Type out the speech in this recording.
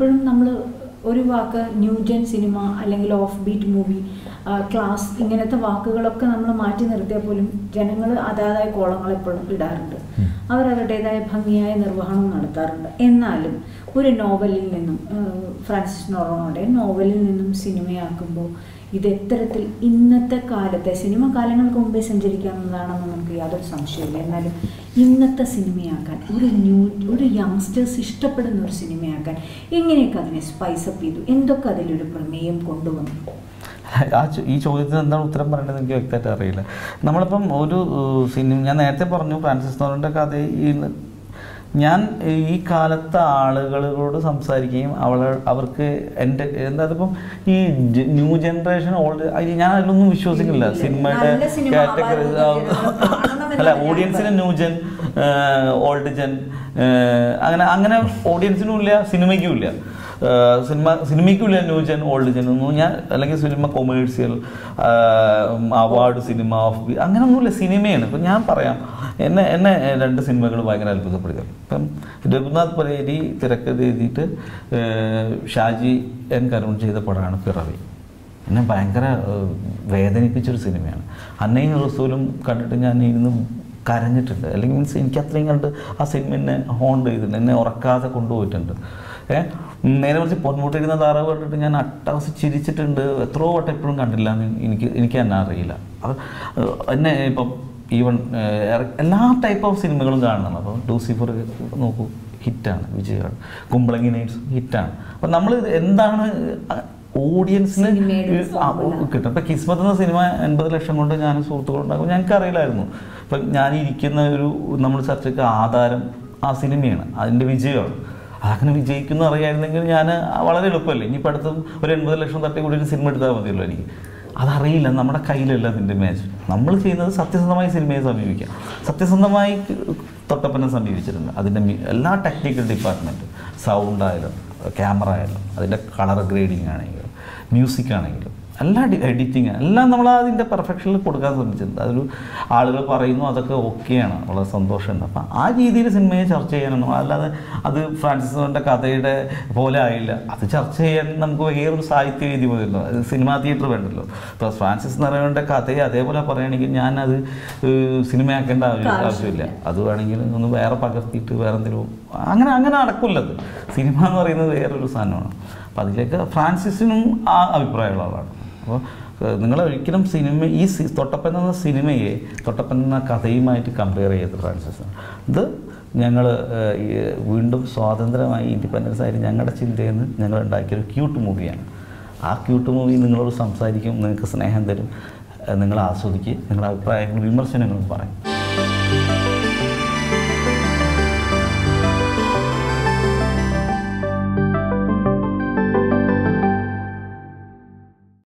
എപ്പോഴും നമ്മൾ ഒരു വാക്ക് ന്യൂജൻ സിനിമ അല്ലെങ്കിൽ ഓഫ് ബീറ്റ് മൂവി ക്ലാസ് ഇങ്ങനത്തെ വാക്കുകളൊക്കെ നമ്മൾ മാറ്റി നിർത്തിയാൽ പോലും ജനങ്ങൾ അതാതായ കോളങ്ങൾ എപ്പോഴും ഇടാറുണ്ട് ഉം. അവരവരുടേതായ ഭംഗിയായ നിർവഹണം നടത്താറുണ്ട് എന്നാലും ഒരു നോവലിൽ നിന്നും ആ, ഫ്രാൻസിസ് നൊറോണോയുടെ നോവലിൽ നിന്നും സിനിമയാക്കുമ്പോൾ ഇത് എത്തരത്തിൽ ഇന്നത്തെ കാലത്തെ സിനിമ കാലങ്ങൾക്ക് മുമ്പേ സഞ്ചരിക്കാവുന്നതാണെന്ന് നമുക്ക് യാതൊരു സംശയമില്ല എന്നാലും ഇന്നത്തെ സിനിമയാക്കാൻ ഒരു ന്യൂ ഒരു യങ്സ്റ്റേഴ്സ് ഇഷ്ടപ്പെടുന്ന ഒരു സിനിമയാക്കാൻ എങ്ങനെയൊക്കെ അതിനെ സ്പൈസ് അപ്പ് ചെയ്തു എന്തൊക്കെ അതിലൊരു പ്രമേയം കൊണ്ടുവന്നു ആ ചോ- ഈ ചോദ്യത്തിന് എന്താണ് ഉത്തരം പറയേണ്ടത് എനിക്ക് വ്യക്തമായിട്ട് അറിയില്ല നമ്മളിപ്പം ഒരു ഏഹ്, സിനിമ ഞാൻ നേരത്തെ പറഞ്ഞു ഫ്രാൻസിസ് നോറിൻ്റെ കഥ ഈ ഞാൻ ഈ കാലത്തെ ആളുകളോട് സംസാരിക്കുകയും അവൾ അവർക്ക് എൻ്റെ എന്താ അതിപ്പം ഈ ജ- ന്യൂ ജനറേഷൻ ഓൾഡ് ഞാൻ അതിലൊന്നും വിശ്വസിക്കുന്നില്ല ഇല്ല. സിനിമയുടെ നല്ല സിനിമ കാറ്റഗറി ആവാതെ കാണണമെന്നല്ല അല്ല ഞാൻ ഓഡിയൻസിന് പറയുന്നത്. ന്യൂ ജൻ ഓൾഡ് ജൻ അങ്ങനെ അങ്ങനെ ഓഡിയൻസിനും ഇല്ല സിനിമയ്ക്കും ഇല്ല ഏഹ് സിനിമ സിനിമയ്ക്കും ഇല്ല ന്യൂ ജൻ ഓൾഡ് ജൻ ഒന്നും ഞാൻ അല്ലെങ്കിൽ cinema commercial award cinema off ബി അങ്ങനെയൊന്നുമില്ല സിനിമയാണ് ഇപ്പം ഞാൻ പറയാം എന്നെ എന്നെ രണ്ട് സിനിമകൾ ഭയങ്കര അത്ഭുതപ്പെടുത്തും ഇപ്പം രഘുനാഥ് പരേരി തിരക്കഥ എഴുതിയിട്ട് ഏഹ് ഷാജി എൻ കരുൺ ചെയ്ത പടമാണ് പിറവി എന്നെ ഭയങ്കര ഏഹ്, വേദനിപ്പിച്ചൊരു സിനിമയാണ് അന്നയും റസൂലും കണ്ടിട്ട് ഞാൻ ഇരുന്ന് കരഞ്ഞിട്ടുണ്ട് അല്ലെങ്കിൽ മീൻസ് എനിക്ക് അത്രയും കണ്ട് ആ സിനിമ എന്നെ ഹോണ്ട് ചെയ്തിട്ടുണ്ട് എന്നെ ഉറക്കാതെ കൊണ്ടുപോയിട്ടുണ്ട് ഏഹ് നേരെ മറിച്ച് പൊന്മുട്ടിരുന്ന താറാവ് കണ്ടിട്ട് ഞാൻ അട്ടഹസി ചിരിച്ചിട്ടുണ്ട് എത്രയോ വട്ടം എപ്പോഴും കണ്ടില്ല എന്ന് എനിക്ക് എനിക്ക് തന്നെ അറിയില്ല അത് ഏഹ്, എന്നെ ഇപ്പം ഈവൻ എല്ലാ ടൈപ്പ് ഓഫ് സിനിമകളും കാണണം അപ്പം ലൂസിഫർ നോക്കൂ ഹിറ്റാണ് വിജയമാണ് കുമ്പളങ്ങി നൈറ്റ്സ് ഹിറ്റാണ് അപ്പം നമ്മൾ എന്താണ് ഓഡിയൻസിന് സിനിമയുടെ ഒരു ആ, formula. കിട്ടും ഇപ്പം കിസ്മത്ത് എന്ന സിനിമ എൺപത് ലക്ഷം കൊണ്ട് ഞാൻ സുഹൃത്തുക്കളുണ്ടാകും ഞങ്ങൾക്ക് അറിയില്ലായിരുന്നു ഇപ്പം ഞാൻ ഇരിക്കുന്ന ഒരു നമ്മൾ ചർച്ചയ്ക്ക് ആധാരം ആ സിനിമയാണ് അതിൻ്റെ വിജയമാണ് അതങ്ങനെ വിജയിക്കുന്ന അറിയായിരുന്നെങ്കിൽ ഞാൻ വളരെ എളുപ്പമല്ലേ ഇനിയിപ്പോൾ അടുത്തും ഒരു എൺപത് ലക്ഷം തട്ടി കൂടി ഒരു സിനിമ എടുത്താൽ മതിയല്ലോ എനിക്ക് അതറിയില്ല നമ്മുടെ കയ്യിലല്ല അതിൻ്റെ മാച്ച് നമ്മൾ ചെയ്യുന്നത് സത്യസന്ധമായി സിനിമയെ സമീപിക്കാം സത്യസന്ധമായി തൊട്ടപ്പനെ സമീപിച്ചിട്ടുണ്ട് അതിൻ്റെ മി- എല്ലാ ടെക്നിക്കൽ ഡിപ്പാർട്ട്മെൻറ്റ് സൗണ്ട് ആയാലും ക്യാമറ ആയാലും അതിൻ്റെ കളർ ഗ്രേഡിങ് ആണെങ്കിലും മ്യൂസിക് ആണെങ്കിലും എല്ലാ എഡിറ്റിങ് എല്ലാം നമ്മൾ അതിൻ്റെ പെർഫെക്ഷനിൽ കൊടുക്കാൻ ശ്രമിച്ചിട്ടുണ്ട് അതൊരു ആളുകൾ പറയുന്നു അതൊക്കെ ഓക്കെയാണ് വളരെ സന്തോഷമുണ്ട് അപ്പം ആ രീതിയിൽ സിനിമയെ ചർച്ച ചെയ്യാനൊന്നും അല്ലാതെ അത് ഫ്രാൻസിസിൻ്റെ കഥയുടെ പോലെ ആയില്ല അത് ചർച്ച ചെയ്യാൻ നമുക്ക് വേറൊരു സാഹിത്യ രീതി മതിയല്ലോ അത് സിനിമാ തിയേറ്റർ വേണ്ടല്ലോ ഇപ്പോൾ ഫ്രാൻസിസ് നാരായണൻ്റെ കഥയെ അതേപോലെ പറയുകയാണെങ്കിൽ ഞാനത് ഏഹ്, സിനിമയാക്കേണ്ട ആവശ്യം- ആവശ്യമില്ല അത് വേണമെങ്കിൽ ഒന്ന് വേറെ പകർത്തിയിട്ട് വേറെ എന്തെങ്കിലും അങ്ങനെ അങ്ങനെ നടക്കില്ലത് സിനിമ എന്ന് പറയുന്നത് വേറൊരു സാധനമാണ് അപ്പം അതിലേക്ക് ഫ്രാൻസിസിനും ആ അഭിപ്രായമുള്ള ആളാണ് അപ്പോൾ നിങ്ങൾ ഒരിക്കലും സിനിമ ഈ സി തൊട്ടപ്പൻ എന്ന സിനിമയെ തൊട്ടപ്പൻ എന്ന കഥയുമായിട്ട് കമ്പയർ ചെയ്ത് ഫ്രാൻസിസ് ഇത് ഞങ്ങൾ വീണ്ടും സ്വാതന്ത്ര്യമായി ഇൻഡിപെൻഡൻസ് ആയിട്ട് ഞങ്ങളുടെ ചിന്തയിൽ നിന്ന് ഞങ്ങൾ ഉണ്ടാക്കിയൊരു ക്യൂട്ട് മൂവിയാണ് ആ ക്യൂട്ട് മൂവി നിങ്ങളോട് സംസാരിക്കും നിങ്ങൾക്ക് സ്നേഹം തരും ഏഹ് നിങ്ങൾ ആസ്വദിക്കുക നിങ്ങളുടെ അഭിപ്രായങ്ങളും വിമർശനങ്ങളും പറയും